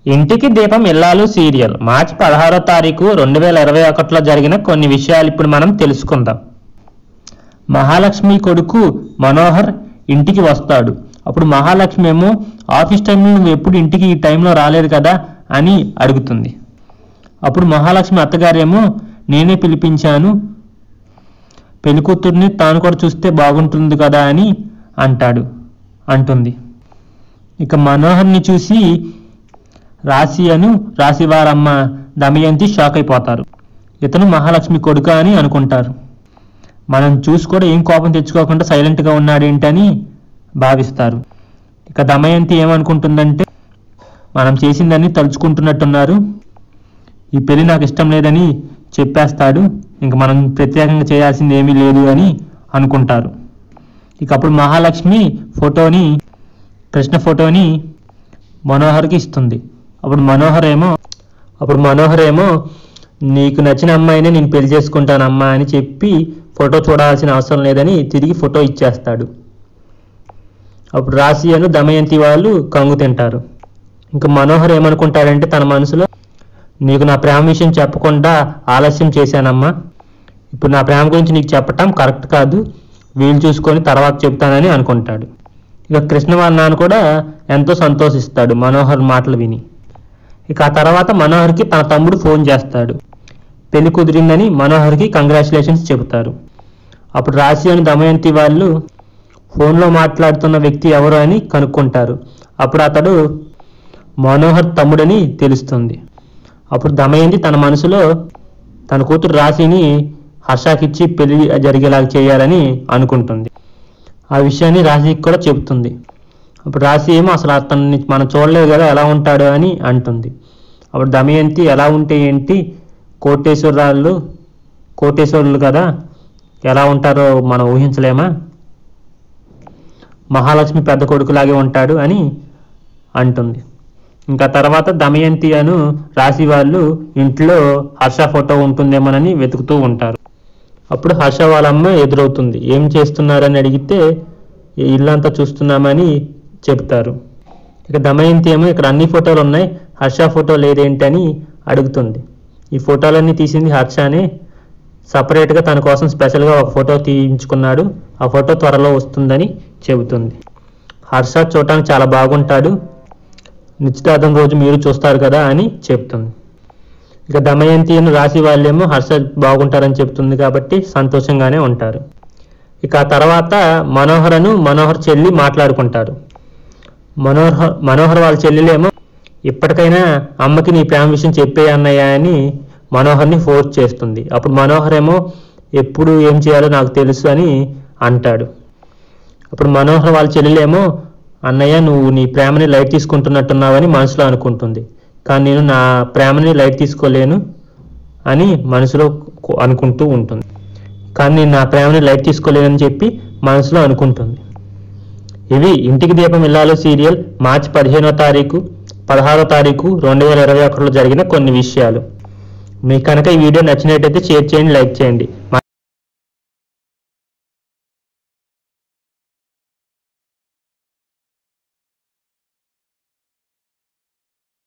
ఇంటికి దీపం ఇల్లాలు సీరియల్ మార్చి పదహారో తారీఖు రెండు వేల ఇరవై ఒకటిలో జరిగిన కొన్ని విషయాలు ఇప్పుడు మనం తెలుసుకుందాం మహాలక్ష్మి కొడుకు మనోహర్ ఇంటికి వస్తాడు అప్పుడు మహాలక్ష్మి ఏమో ఆఫీస్ టైంలో నువ్వు ఎప్పుడు ఇంటికి ఈ టైంలో రాలేదు కదా అని అడుగుతుంది అప్పుడు మహాలక్ష్మి అత్తగారేమో నేనే పిలిపించాను పెళ్లికూతుర్ని తాను కూడా చూస్తే బాగుంటుంది కదా అని అంటాడు అంటుంది ఇక మనోహర్ని చూసి రాశి అను రాశివారమ్మ దమయంతి షాక్ అయిపోతారు ఇతను మహాలక్ష్మి కొడుక అని అనుకుంటారు మనం చూసి కూడా ఏం కోపం తెచ్చుకోకుండా సైలెంట్గా ఉన్నాడేంటని భావిస్తారు ఇక దమయంతి ఏమనుకుంటుందంటే మనం చేసిందని తలుచుకుంటున్నట్టున్నారు ఈ పెళ్లి నాకు ఇష్టం లేదని చెప్పేస్తాడు ఇంక మనం ప్రత్యేకంగా చేయాల్సింది ఏమీ లేదు అని అనుకుంటారు ఇక అప్పుడు మహాలక్ష్మి ఫోటోని కృష్ణ ఫోటోని మనోహర్కి ఇస్తుంది అప్పుడు మనోహర్ ఏమో అప్పుడు మనోహర్ ఏమో నీకు నచ్చిన అమ్మాయినే నేను పెళ్లి చేసుకుంటాను అమ్మా అని చెప్పి ఫోటో చూడాల్సిన అవసరం లేదని తిరిగి ఫోటో ఇచ్చేస్తాడు అప్పుడు రాశి అను దమయంతి వాళ్ళు కంగు తింటారు ఇంకా మనోహర్ ఏమనుకుంటాడంటే తన మనసులో నీకు నా ప్రేమ విషయం చెప్పకుండా ఆలస్యం చేశానమ్మా ఇప్పుడు నా ప్రేమ గురించి నీకు చెప్పటం కరెక్ట్ కాదు వీలు చూసుకొని తర్వాత చెప్తానని అనుకుంటాడు ఇక కృష్ణ వాళ్ళ నాన్న కూడా ఎంతో సంతోషిస్తాడు మనోహర్ మాటలు విని ఇక ఆ తర్వాత మనోహర్కి తన తమ్ముడు ఫోన్ చేస్తాడు పెళ్లి కుదిరిందని మనోహర్కి కంగ్రాచులేషన్స్ చెబుతారు అప్పుడు రాశి అని దమయంతి వాళ్ళు ఫోన్లో మాట్లాడుతున్న వ్యక్తి ఎవరు అని కనుక్కుంటారు అప్పుడు అతడు మనోహర్ తమ్ముడని తెలుస్తుంది అప్పుడు దమయంతి తన మనసులో తన కూతురు రాశిని హర్షాకిచ్చి పెళ్లి జరిగేలాగా చేయాలని అనుకుంటుంది ఆ విషయాన్ని రాశికి కూడా చెబుతుంది అప్పుడు రాశి ఏమో అసలు అతన్ని మనం చూడలేదు కదా ఎలా ఉంటాడు అని అంటుంది అప్పుడు దమయంతి ఎలా ఉంటే ఏంటి కోటేశ్వరరాళ్ళు కోటేశ్వరులు కదా ఎలా ఉంటారో మనం ఊహించలేమా మహాలక్ష్మి పెద్ద కొడుకులాగే ఉంటాడు అని అంటుంది ఇంకా తర్వాత దమయంతి అను రాశి వాళ్ళు ఇంట్లో హర్ష ఫోటో ఉంటుందేమోనని వెతుకుతూ ఉంటారు అప్పుడు హర్ష వాళ్ళ అమ్మ ఎదురవుతుంది ఏం చేస్తున్నారని అడిగితే "ఈ ఇల్లంతా చూస్తున్నామని చెప్తారు ఇక దమయంతి ఏమో ఇక్కడ అన్ని ఫోటోలు ఉన్నాయి హర్ష ఫోటో లేదేంటని అడుగుతుంది ఈ ఫోటోలన్నీ తీసింది హర్షనే సపరేట్గా తన కోసం స్పెషల్గా ఒక ఫోటో తీయించుకున్నాడు ఆ ఫోటో త్వరలో వస్తుందని చెబుతుంది హర్ష చూడటానికి చాలా బాగుంటాడు నిశ్చితార్థం రోజు మీరు చూస్తారు కదా అని చెప్తుంది ఇక దమయంతి అని రాసి వాళ్ళేమో హర్ష బాగుంటారని చెప్తుంది కాబట్టి సంతోషంగానే ఉంటారు ఇక ఆ తర్వాత మనోహరను మనోహర్ చెల్లి మాట్లాడుకుంటారు మనోహర్ మనోహర్ వాళ్ళ చెల్లెలేమో ఇప్పటికైనా అమ్మకి నీ ప్రేమ విషయం చెప్పే అన్నయ్య అని మనోహర్ని ఫోర్స్ చేస్తుంది అప్పుడు మనోహర్ ఏమో ఎప్పుడు ఏం చేయాలో నాకు తెలుసు అని అంటాడు అప్పుడు మనోహర్ వాళ్ళ చెల్లెలేమో అన్నయ్య నువ్వు నీ ప్రేమని లైట్ తీసుకుంటున్నట్టున్నావని మనసులో అనుకుంటుంది కానీ నేను నా ప్రేమని లైట్ తీసుకోలేను అని మనసులో కు- అనుకుంటూ ఉంటుంది కానీ నేను నా ప్రేమని లైట్ తీసుకోలేనని చెప్పి మనసులో అనుకుంటుంది ఇవి ఇంటికి దీపం ఇల్లాలో సీరియల్ మార్చి పదిహేనో తారీఖు పదహారో తారీఖు రెండు వేల ఇరవై ఒకటిలో జరిగిన కొన్ని విషయాలు మీకు కనుక ఈ వీడియో నచ్చినట్టయితే షేర్ చేయండి లైక్ చేయండి మా